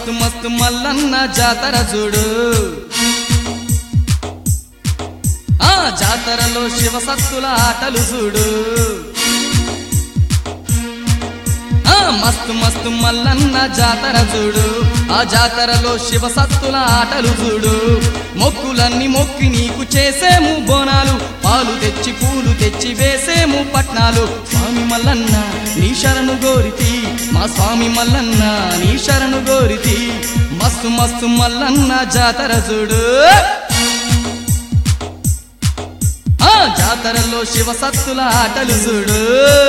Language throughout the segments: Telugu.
మస్తు మస్తు మల్లన్న జాతర చూడు ఆ జాతరలో శివసత్తుల ఆటలు చూడు ఆ మస్తు మస్తు మల్లన్న జాతర చూడు ఆ జాతరలో శివసత్తుల ఆటలు చూడు మొక్కులన్నీ మొక్కి నీకు చేసేము బోనాలు పాలు తెచ్చి పూలు తెచ్చి వేసేము పట్నాలు స్వామి మల్లన్న నీ శరణు గోరితి మా స్వామి మల్లన్న నీ శరణు గోరితి మస్తు మస్తు మల్లన్న జాతర చూడు ఆ జాతరలో శివసత్తుల ఆటలు చూడు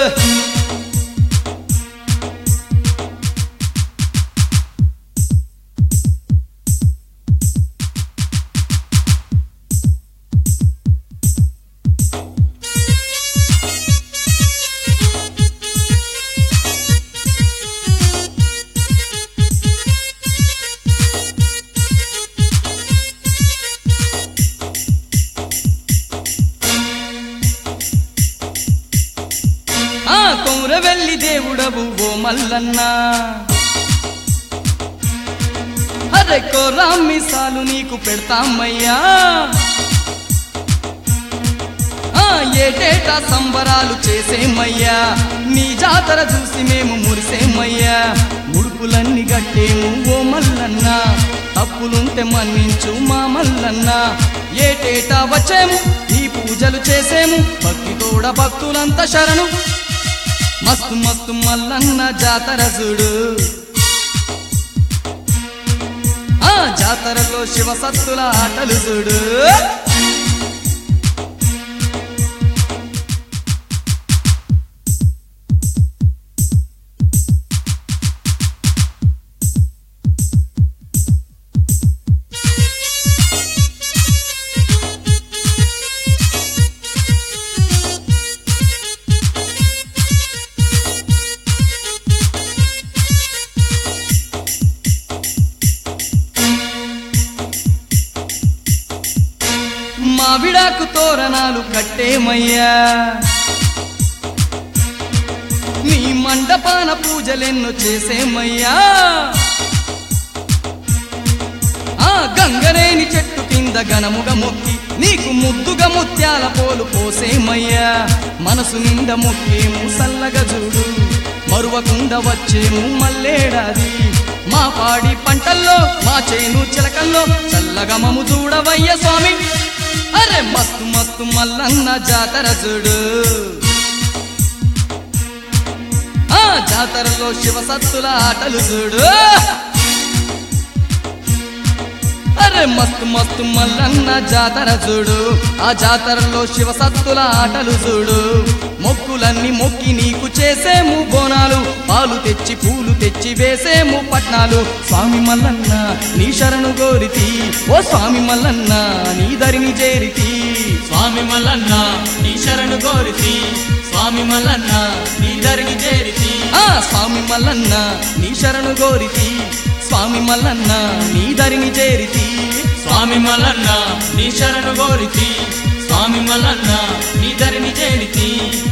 ఆ కొమురవెల్లి దేవుడవు ఓ మల్లన్న అరే కోరామ్మిసాలు నీకు పెడతామయ్యా ఆ ఏటేటా సంబరాలు చేసేమయ్యా నీ జాతర చూసి మేము మురిసేమయ్యా ముడుపులన్నీ గట్టేము ఓ మల్లన్న తప్పులుంటే మన్నించు మా మల్లన్న ఏటేటా వచ్చేము నీ పూజలు చేసేము భక్తి తోడ భక్తులంతా శరణు మస్తు మస్తు మల్లన్న జాతర చూడు ఆ జాతరలో శివసత్తుల ఆటలు చూడు మావిడాకు తోరణాలు కట్టేమయ్యా నీ మండపాన పూజలెన్నో చేసేమయ్యా ఆ గంగరేని చెట్టు కింద గణముగ మొక్కి నీకు ముద్దుగా ముత్యాల పోలు పోసేమయ్యా మనసు నిండా మొక్కేము సల్లగా చూడు మరువకుండా వచ్చేము మల్లేడాది మా పాడి పంటల్లో మా చేను చిలకల్లో చల్లగా మము చూడవయ్య స్వామి అరే మస్తు మస్తు మల్లన్న జాతర చూడు ఆ జాతరలో శివసత్తుల ఆటలు చూడు అరే మస్తు మస్తు మల్లన్న జాతర చూడు ఆ జాతరలో శివసత్తుల ఆటలు చూడు మొక్కులన్నీ మొక్కి నీకు చేసేము బోనాలు పాలు తెచ్చి పూలు తెచ్చి వేసేము పట్నాలు స్వామి మల్లన్న నీ శరణు గోరితి ఓ స్వామి మల్లన్న నీ దరిని చేరితి స్వామి మల్లన్న నీ శరణు కోరితి స్వామి మల్లన్న నీ దరిని చేరితి ఆ స్వామి మల్లన్న నీ శరణు గోరితి స్వామి మల్లన్న నీ దరిని చేరితి స్వామి మల్లన్న నీ శరణు కోరితి స్వామి మల్లన్న నీ దరిని చేరితి